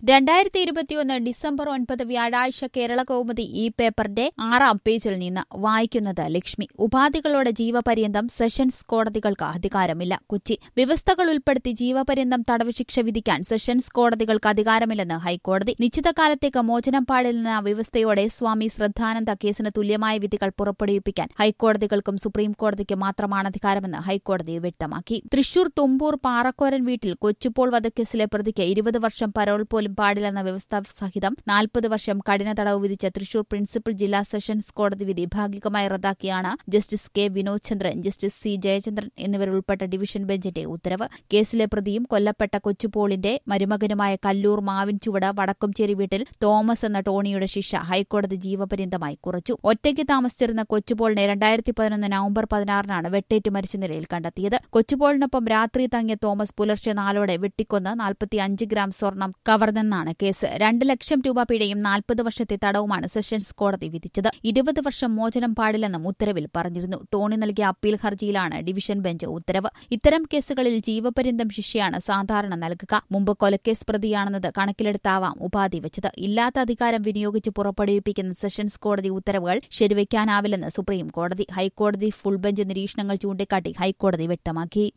രണ്ടായിരത്തി ഇരുപത്തിയൊന്ന് ഡിസംബർ ഒൻപത് വ്യാഴാഴ്ച കേരള കൗമുദി ഈ പേപ്പറിന്റെ ആറാം പേജിൽ നിന്ന് വായിക്കുന്നത് ലക്ഷ്മി ഉപാധികളോടെ ജീവപര്യന്തം സെഷൻസ് കോടതികൾക്ക് അധികാരമില്ല കൊച്ചി വ്യവസ്ഥകൾ ഉൾപ്പെടുത്തി ജീവപര്യന്തം തടവ് ശിക്ഷ വിധിക്കാൻ സെഷൻസ് കോടതികൾക്ക് അധികാരമില്ലെന്ന് ഹൈക്കോടതി നിശ്ചിത കാലത്തേക്ക് മോചനം പാടില്ലെന്ന വ്യവസ്ഥയോടെ സ്വാമി ശ്രദ്ധാനന്ദ കേസിന് തുല്യമായ വിധികൾ പുറപ്പെടുവിപ്പിക്കാൻ ഹൈക്കോടതികൾക്കും സുപ്രീം കോടതിക്കും മാത്രമാണ് അധികാരമെന്ന് ഹൈക്കോടതി വ്യക്തമാക്കി തൃശൂർ തുമ്പൂർ പാറക്കോരൻ വീട്ടിൽ കൊച്ചുപോൾ വധക്കേസിലെ പ്രതിക്ക് ഇരുപത് വർഷം പരോൾ പോലും പാടില്ലെന്ന വ്യവസ്ഥ സഹിതം നാൽപ്പത് വർഷം കഠിന തടവ് വിധിച്ച തൃശൂർ പ്രിൻസിപ്പൽ ജില്ലാ സെഷൻസ് കോടതി വിധി ഭാഗികമായി റദ്ദാക്കിയാണ് justice K Vinod Chandran justice C Jayachandran എന്നിവരുൾപ്പെട്ട ഡിവിഷൻ ബെഞ്ചിന്റെ ഉത്തരവ് കേസിലെ പ്രതിയും കൊല്ലപ്പെട്ട കൊച്ചുപോളിന്റെ മരുമകനുമായ കല്ലൂർ മാവിൻചുവട് വടക്കുംചേരി വീട്ടിൽ തോമസ് എന്ന ടോണിയുടെ ശിക്ഷ ഹൈക്കോടതി ജീവപര്യന്തമായി കുറച്ചു ഒറ്റയ്ക്ക് താമസിച്ചിരുന്ന കൊച്ചുപോളിനെ രണ്ടായിരത്തി പതിനൊന്ന് നവംബർ പതിനാറിനാണ് വെട്ടേറ്റ് മരിച്ച നിലയിൽ കണ്ടെത്തിയത് കൊച്ചുപോളിനൊപ്പം രാത്രി തങ്ങിയ തോമസ് പുലർച്ചെ നാലോടെ വെട്ടിക്കൊന്ന് നാൽപ്പത്തിയഞ്ച് ഗ്രാം സ്വർണം കവർന്നെന്നാണ് കേസ് രണ്ട് ലക്ഷം രൂപ പിഴയും നാൽപ്പത് വർഷത്തെ തടവുമാണ് സെഷൻസ് കോടതി വിധിച്ചത് ഇരുപത് വർഷം മോചനം പാടില്ലെന്നും ഉത്തരവിൽ പറഞ്ഞിരുന്നു ടോണി നൽകിയ അപ്പീൽ ഹർജിയിലാണ് ഡിവിഷൻ ബെഞ്ച് ഉത്തരവ് ഇത്തരം കേസുകളിൽ ജീവപര്യന്തം ശിക്ഷയാണ് സാധാരണ നൽകുക മുമ്പ് കൊലക്കേസ് പ്രതിയാണെന്നത് കണക്കിലെടുത്താവാം ഉപാധി വെച്ചത് ഇല്ലാത്ത അധികാരം വിനിയോഗിച്ച് പുറപ്പെടുവിപ്പിക്കുന്ന സെഷൻസ് കോടതി ഉത്തരവുകൾ ശരിവയ്ക്കാനാവില്ലെന്ന് സുപ്രീം കോടതി ഹൈക്കോടതി ഫുൾ ബെഞ്ച് നിരീക്ഷണങ്ങൾ ചൂണ്ടിക്കാട്ടി ഹൈക്കോടതി വ്യക്തമാക്കി